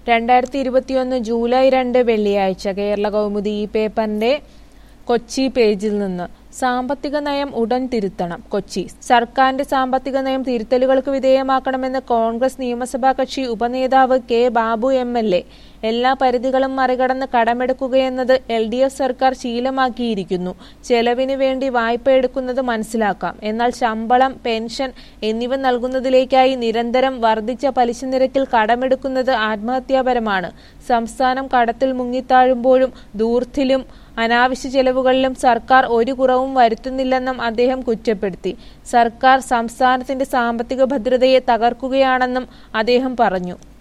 രണ്ടായിരത്തി ഇരുപത്തിയൊന്ന് ജൂലൈ രണ്ട് വെള്ളിയാഴ്ച കേരള കൗമുദി ഈ പേപ്പറിന്റെ കൊച്ചി പേജിൽ നിന്ന് സാമ്പത്തിക നയം ഉടൻ തിരുത്തണം കൊച്ചി സർക്കാരിന്റെ സാമ്പത്തിക നയം തിരുത്തലുകൾക്ക് വിധേയമാക്കണമെന്ന് കോൺഗ്രസ് നിയമസഭാ കക്ഷി ഉപനേതാവ് K Babu M L A എല്ലാ പരിധികളും മറികടന്ന് കടമെടുക്കുകയെന്നത് എൽ ഡി എഫ് സർക്കാർ ശീലമാക്കിയിരിക്കുന്നു ചെലവിന് വേണ്ടി വായ്പ എടുക്കുന്നത് മനസ്സിലാക്കാം എന്നാൽ ശമ്പളം പെൻഷൻ എന്നിവ നൽകുന്നതിലേക്കായി നിരന്തരം വർദ്ധിച്ച പലിശ നിരക്കിൽ കടമെടുക്കുന്നത് ആത്മഹത്യാപരമാണ് സംസ്ഥാനം കടത്തിൽ മുങ്ങിത്താഴുമ്പോഴും ദൂർത്തിലും അനാവശ്യ ചെലവുകളിലും സർക്കാർ ഒരു കുറവും വരുത്തുന്നില്ലെന്നും അദ്ദേഹം കുറ്റപ്പെടുത്തി സർക്കാർ സംസ്ഥാനത്തിന്റെ സാമ്പത്തിക ഭദ്രതയെ തകർക്കുകയാണെന്നും അദ്ദേഹം പറഞ്ഞു